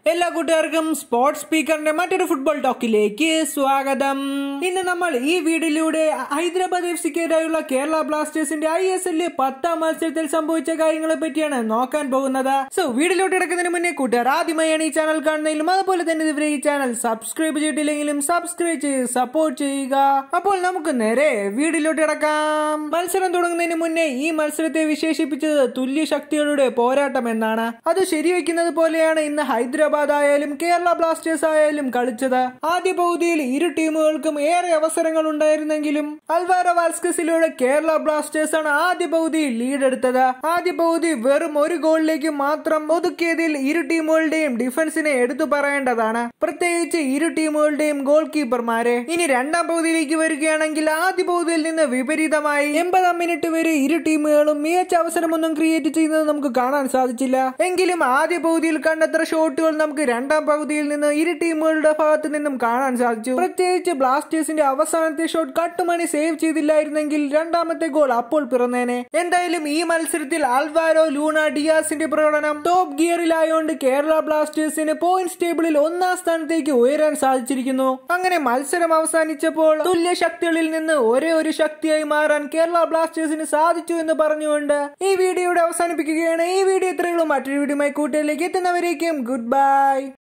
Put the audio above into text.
എല്ലാ കൂട്ടുകാർക്കും സ്പോർട്സ് സ്പീക്കറിന്റെ മറ്റൊരു ഫുട്ബോൾ ടോക്കിലേക്ക് സ്വാഗതം ഇന്ന് നമ്മൾ ഈ വീഡിയോയിലൂടെ ഹൈദരാബാദ് എഫ് സിക്കെതിരായുള്ള കേരള ബ്ലാസ്റ്റേഴ്സിന്റെ ഐ എസ് എല്ലിൽ പത്താം മത്സരത്തിൽ സംഭവിച്ച കാര്യങ്ങളെ പറ്റിയാണ് നോക്കാൻ പോകുന്നത് സോ വീഡിയോയിലോട്ട് കിടക്കുന്നതിന് മുന്നേ കൂട്ടുകാർ ആദ്യമായാണ് ഈ ചാനൽ കാണുന്നതിലും അതുപോലെ തന്നെ ഇതുവരെ ഈ ചാനൽ സബ്സ്ക്രൈബ് ചെയ്തിട്ടില്ലെങ്കിലും സബ്സ്ക്രൈബ് ചെയ്ത് സപ്പോർട്ട് ചെയ്യുക അപ്പോൾ നമുക്ക് നേരെ വീഡിയോയിലോട്ട് കിടക്കാം മത്സരം തുടങ്ങുന്നതിന് മുന്നേ ഈ മത്സരത്തെ വിശേഷിപ്പിച്ചത് തുല്യ ശക്തികളുടെ പോരാട്ടം എന്നാണ് അത് ശരിവെക്കുന്നത് പോലെയാണ് ഇന്ന് ഹൈദരാബാദ് ആയാലും കേരള ബ്ലാസ്റ്റേഴ്സ് ആയാലും കളിച്ചത് ആദ്യ പകുതിയിൽ ഇരു ടീമുകൾക്കും ഏറെ അവസരങ്ങൾ ഉണ്ടായിരുന്നെങ്കിലും അൽവാരോ വാൽസ്കസിലൂടെ കേരള ബ്ലാസ്റ്റേഴ്സ് ആണ് ആദ്യ പകുതിയിൽ ലീഡ് എടുത്തത് ആദ്യ പകുതി വെറും ഒരു ഗോളിലേക്ക് മാത്രം ഒതുക്കിയതിൽ ഇരു ടീമുകളുടെയും ഡിഫൻസിനെ എടുത്തു പറയേണ്ടതാണ് പ്രത്യേകിച്ച് ഇരു ടീമുകളുടെയും ഗോൾ കീപ്പർമാരെ ഇനി രണ്ടാം പകുതിയിലേക്ക് വരികയാണെങ്കിൽ ആദ്യ പകുതിയിൽ നിന്ന് വിപരീതമായി എൺപതാം മിനിറ്റ് വരെ ഇരു ടീമുകളും മികച്ച അവസരമൊന്നും ക്രിയേറ്റ് ചെയ്യുന്നത് നമുക്ക് കാണാൻ സാധിച്ചില്ല എങ്കിലും ആദ്യ പകുതിയിൽ കണ്ടത്ര ഷോട്ടുകൾ നമുക്ക് രണ്ടാം പകുതിയിൽ നിന്ന് ഇരു ടീമുകളുടെ ഭാഗത്ത് നിന്നും കാണാൻ സാധിച്ചു പ്രത്യേകിച്ച് ബ്ലാസ്റ്റേഴ്സിന്റെ അവസാനത്തെ ഷോട്ട് കട്ടുമണി സേവ് ചെയ്തില്ലായിരുന്നെങ്കിൽ രണ്ടാമത്തെ ഗോൾ അപ്പോൾ പിറന്നേനെ എന്തായാലും ഈ മത്സരത്തിൽ അൽവാരോ ലൂണ ഡിയാസിന്റെ പ്രകടനം ടോപ്പ് ഗിയറിലായോണ്ട് കേരള ബ്ലാസ്റ്റേഴ്സിന് പോയിന്റ്സ് ടേബിളിൽ ഒന്നാം സ്ഥാനത്തേക്ക് ഉയരാൻ സാധിച്ചിരിക്കുന്നു അങ്ങനെ മത്സരം അവസാനിച്ചപ്പോൾ തുല്യ ശക്തികളിൽ നിന്ന് ഒരേ ഒരു ശക്തിയായി മാറാൻ കേരള ബ്ലാസ്റ്റേഴ്സിന് സാധിച്ചു എന്ന് പറഞ്ഞുകൊണ്ട് ഈ വീഡിയോയുടെ അവസാനിപ്പിക്കുകയാണ് ഈ വീഡിയോ ഇത്രയുള്ളൂ മറ്റൊരു വീഡിയോയുമായി കൂട്ടുകാരിലേക്ക് എത്തുന്നവരേക്കും ഗുഡ് ബൈ